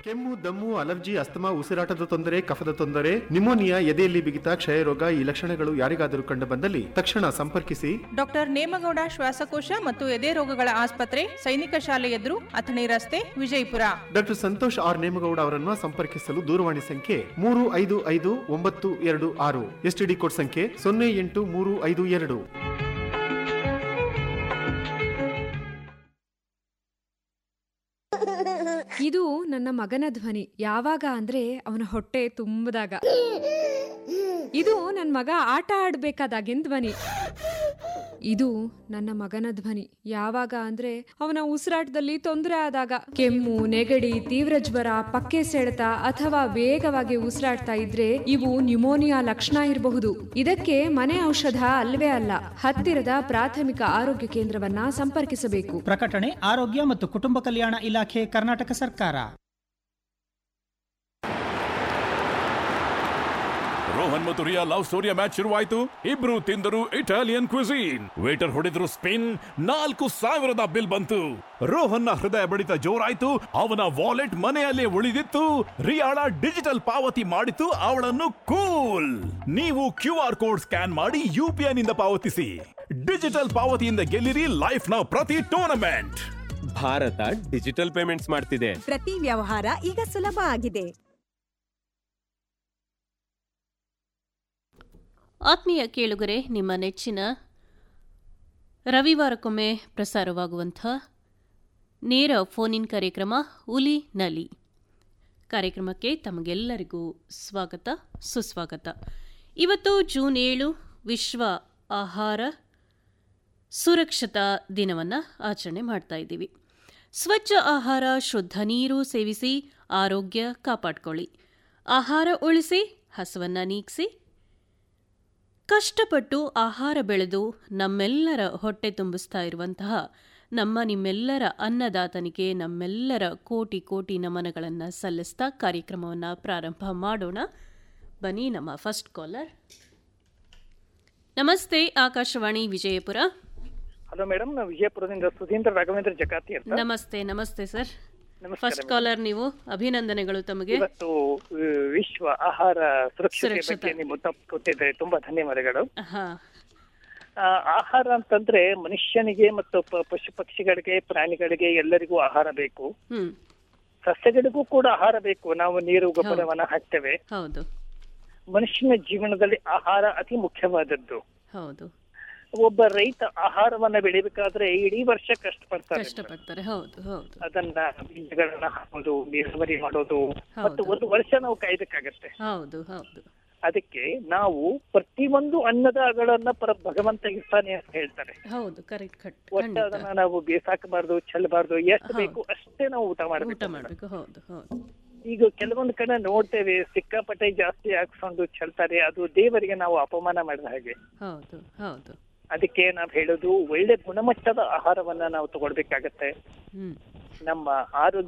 ಕೆಮ್ಮು ದಮ್ಮು allergy asthma ಉಸಿರಾಟದ ತೊಂದರೆ ಕಫದ ತೊಂದರೆ ನಿಮೋನಿಯಾ ಎದೆಯಲ್ಲಿ ಬಿಗಿತ ಕ್ಷಯರೋಗ ಈ ಲಕ್ಷಣಗಳು ಯಾರಿಗಾದರೂ ಕಂಡು ಬಂದಲ್ಲಿ ತಕ್ಷಣ ಸಂಪರ್ಕಿಸಿ ಡಾಕ್ಟರ್ ನೇಮಗೌಡ ಶ್ವಾಸಕೋಶ ಮತ್ತು ಎದೆ ರೋಗಗಳ ಆಸ್ಪತ್ರೆ ಸೈನಿಕ ಶಾಲೆ ಎದುರು ಅಥಣಿ ರಸ್ತೆ ವಿಜಯಪುರ ಡಾಕ್ಟರ್ ಸಂತೋಷ್ ಆರ್ ನೇಮಗೌಡ ಅವರನ್ನು ಸಂಪರ್ಕಿಸಲು ದೂರವಾಣಿ ಸಂಖ್ಯೆ ಮೂರು ಐದು ಐದು ಒಂಬತ್ತು ಎರಡು ಆರು ಎಸ್ಟಿಡಿ ಕೋಡ್ ಸಂಖ್ಯೆ ಸೊನ್ನೆ ಎಂಟು ಮೂರು ಐದು ಎರಡು ಇದು ನನ್ನ ಮಗನ ಧ್ವನಿ ಯಾವಾಗ ಅಂದ್ರೆ ಅವನ ಹೊಟ್ಟೆ ತುಂಬದಾಗ ಇದು ನನ್ನ ಮಗ ಆಟ ಆಡ್ಬೇಕಾದಾಗಿನ ಧ್ವನಿ ಇದು ನನ್ನ ಮಗನ ಧ್ವನಿ ಯಾವಾಗ ಅಂದ್ರೆ ಅವನ ಉಸಿರಾಟದಲ್ಲಿ ತೊಂದರೆ ಆದಾಗ ಕೆಮ್ಮು ನೆಗಡಿ ತೀವ್ರ ಜ್ವರ ಪಕ್ಕೆ ಸೆಳೆತ ಅಥವಾ ವೇಗವಾಗಿ ಉಸಿರಾಡ್ತಾ ಇದ್ರೆ ಇವು ನ್ಯುಮೋನಿಯಾ ಲಕ್ಷಣ ಇರಬಹುದು ಇದಕ್ಕೆ ಮನೆ ಔಷಧ ಅಲ್ವೇ ಅಲ್ಲ ಹತ್ತಿರದ ಪ್ರಾಥಮಿಕ ಆರೋಗ್ಯ ಕೇಂದ್ರವನ್ನ ಸಂಪರ್ಕಿಸಬೇಕು ಪ್ರಕಟಣೆ ಆರೋಗ್ಯ ಮತ್ತು ಕುಟುಂಬ ಕಲ್ಯಾಣ ಇಲಾಖೆ ಕರ್ನಾಟಕ ಸರ್ಕಾರ ರೋಹನ್ ಮತ್ತು ರಿಯಾ ಲವ್ ಸ್ಟೋರಿಯ ಮ್ಯಾಚ್ ಶುರುವಾಯಿತು ಇಬ್ರು ತಿಂದರು ಇಟಾಲಿಯನ್ ಕ್ವಿಸೀನ್ ವೇಟರ್ ಹೊಡೆದ್ರು ಸ್ಪಿನ್ ನಾಲ್ಕು ಸಾವಿರದ ಬಿಲ್ ಬಂತು ರೋಹನ್ನ ಹೃದಯ ಬಡಿತ ಜೋರಾಯ್ತು ಅವನ ವಾಲೆಟ್ ಮನೆಯಲ್ಲೇ ಉಳಿದಿತ್ತು ರಿಯಾಳ ಡಿಜಿಟಲ್ ಪಾವತಿ ಮಾಡಿತು ಅವಳನ್ನು ಕೂಲ್ ನೀವು ಕ್ಯೂ ಆರ್ ಕೋಡ್ ಸ್ಕ್ಯಾನ್ ಮಾಡಿ ಯು ಪಿ ನಿಂದ ಪಾವತಿಸಿ ಡಿಜಿಟಲ್ ಪಾವತಿಯಿಂದ ಗೆಲ್ಲಿರಿ ಲೈಫ್ ನ ಪ್ರತಿ ಟೂರ್ನಮೆಂಟ್ ಭಾರತ ಡಿಜಿಟಲ್ ಪೇಮೆಂಟ್ಸ್ ಮಾಡ್ತಿದೆ ಪ್ರತಿ ವ್ಯವಹಾರ ಈಗ ಸುಲಭ ಆಗಿದೆ ಆತ್ಮೀಯ ಕೇಳುಗರೆ ನಿಮ್ಮ ನೆಚ್ಚಿನ ರವಿವಾರಕ್ಕೊಮ್ಮೆ ಪ್ರಸಾರವಾಗುವಂಥ ನೇರ ಫೋನ್ ಇನ್ ಕಾರ್ಯಕ್ರಮ ಉಲಿ ನಲಿ ಕಾರ್ಯಕ್ರಮಕ್ಕೆ ತಮಗೆಲ್ಲರಿಗೂ ಸ್ವಾಗತ ಸುಸ್ವಾಗತ ಇವತ್ತು ಜೂನ್ ಏಳು ವಿಶ್ವ ಆಹಾರ ಸುರಕ್ಷತಾ ದಿನವನ್ನು ಆಚರಣೆ ಮಾಡ್ತಾ ಇದ್ದೀವಿ ಸ್ವಚ್ಛ ಆಹಾರ ಶುದ್ಧ ನೀರು ಸೇವಿಸಿ ಆರೋಗ್ಯ ಕಾಪಾಡ್ಕೊಳ್ಳಿ ಆಹಾರ ಉಳಿಸಿ ಹಸುವನ್ನು ನೀಗಿಸಿ ಕಷ್ಟಪಟ್ಟು ಆಹಾರ ಬೆಳೆದು ನಮ್ಮೆಲ್ಲರ ಹೊಟ್ಟೆ ತುಂಬಿಸ್ತಾ ಇರುವಂತಹ ನಮ್ಮ ನಿಮ್ಮೆಲ್ಲರ ಅನ್ನದಾತನಿಗೆ ನಮ್ಮೆಲ್ಲರ ಕೋಟಿ ಕೋಟಿ ನಮನಗಳನ್ನು ಸಲ್ಲಿಸ್ತಾ ಕಾರ್ಯಕ್ರಮವನ್ನು ಪ್ರಾರಂಭ ಮಾಡೋಣ ಬನ್ನಿ ನಮ್ಮ ಫಸ್ಟ್ ಕಾಲರ್ ನಮಸ್ತೆ ಆಕಾಶವಾಣಿ ವಿಜಯಪುರ ಹಲೋ ಮೇಡಮ್ ನಾವು ವಿಜಯಪುರದಿಂದ ಸುಧೀಂದ್ರ ರಾಘವೇಂದ್ರ ಜಕಾತಿ ಅಂತ ನಮಸ್ತೆ ನಮಸ್ತೆ ಸರ್ ನಮಸ್ಕಾರ ಫಸ್ಟ್ ಮೇಡಮ್. ಕಾಲರ್ ನೀವು ಅಭಿನಂದನೆಗಳು ತಮಗೆ ಇವತ್ತು ಆ, ವಿಶ್ವ ಆಹಾರ ಸುರಕ್ಷತೆ ಸುರಕ್ಷತೆ. ಬಗ್ಗೆ ನೀವು ತಪ್ಪು ಕೊಟ್ಟಿದ್ದಾರೆ ತುಂಬಾ ಧನ್ಯವಾದಗಳು ಹಾ ಆ, ಆಹಾರ ಅಂತಂದ್ರೆ ಮನುಷ್ಯನಿಗೆ ಮತ್ತು ಪ- ಪಶು ಪಕ್ಷಿಗಳಿಗೆ ಪ್ರಾಣಿಗಳಿಗೆ ಎಲ್ಲರಿಗೂ ಆಹಾರ ಬೇಕು ಹ್ಮ್ ಸಸ್ಯಗಳಿಗೂ ಕೂಡ ಆಹಾರ ಬೇಕು ನಾವು ನೀರು ಗೊಬ್ಬರವನ್ನ ಹಾಕ್ತೇವೆ ಹೌದು ಮನುಷ್ಯನ ಜೀವನದಲ್ಲಿ ಆಹಾರ ಅತಿ ಮುಖ್ಯವಾದದ್ದು ಹೌದು ಒಬ್ಬ ರೈತ ಆಹಾರವನ್ನ ಬೆಳಿಬೇಕಾದ್ರೆ ಇಡೀ ವರ್ಷ ಕಷ್ಟಪಡ್ತಾರೆ ಕಷ್ಟಪಡ್ತಾರೆ ಹೌದು ಹೌದು ಅದನ್ನ ಬೀಜಗಳನ್ನ ಹಾಕೋದು ನೀರಾವರಿ ಮಾಡೋದು ಮತ್ತು ಹೌದು. ಒಂದು ವರ್ಷ ನಾವು ಕಾಯ್ಬೇಕಾಗತ್ತೆ ಹೌದು ಹೌದು ಅದಕ್ಕೆ ನಾವು ಪ್ರತಿಯೊಂದು ಅನ್ನದಗಳನ್ನ ಪರ ಭಗವಂತ ಇರ್ತಾನೆ ಅಂತ ಹೇಳ್ತಾರೆ ಹೌದು ಕರೆಕ್ಟ್ ಕಟ್ ಒಟ್ಟು ಖಂಡಿತ ಅದನ್ನ ನಾವು ಬೇಸಾಕಬಾರ್ದು ಚೆಲ್ಲಬಾರ್ದು ಎಷ್ಟು ಹೌದು. ಬೇಕು ಅಷ್ಟೇ ನಾವು ಊಟ ಊಟ ಮಾಡಬೇಕು ಮಾಡಬೇಕು ಹೌದು ಹೌದು ಈಗ ಕೆಲವೊಂದು ಕಡೆ ನೋಡ್ತೇವೆ ಸಿಕ್ಕಾಪಟ್ಟೆ ಜಾಸ್ತಿ ಹಾಕ್ಸ್ಕೊಂಡು ಚೆಲ್ತಾರೆ ಅದು ದೇವರಿಗೆ ನಾವು ಅಪಮಾನ ಮಾಡಿದ ಹಾಗೆ ಹೌದು ಹೌದು ಅದಕ್ಕೆ ನಾವ್ ಹೇಳೋದು ಒಳ್ಳೆ ಗುಣಮಟ್ಟದ ಆಹಾರವನ್ನ ನಾವು ತಗೊಳ್ಬೇಕಾಗತ್ತೆ ಹ್ಮ್ ನಮ್ಮ ಆರೋಗ್ಯ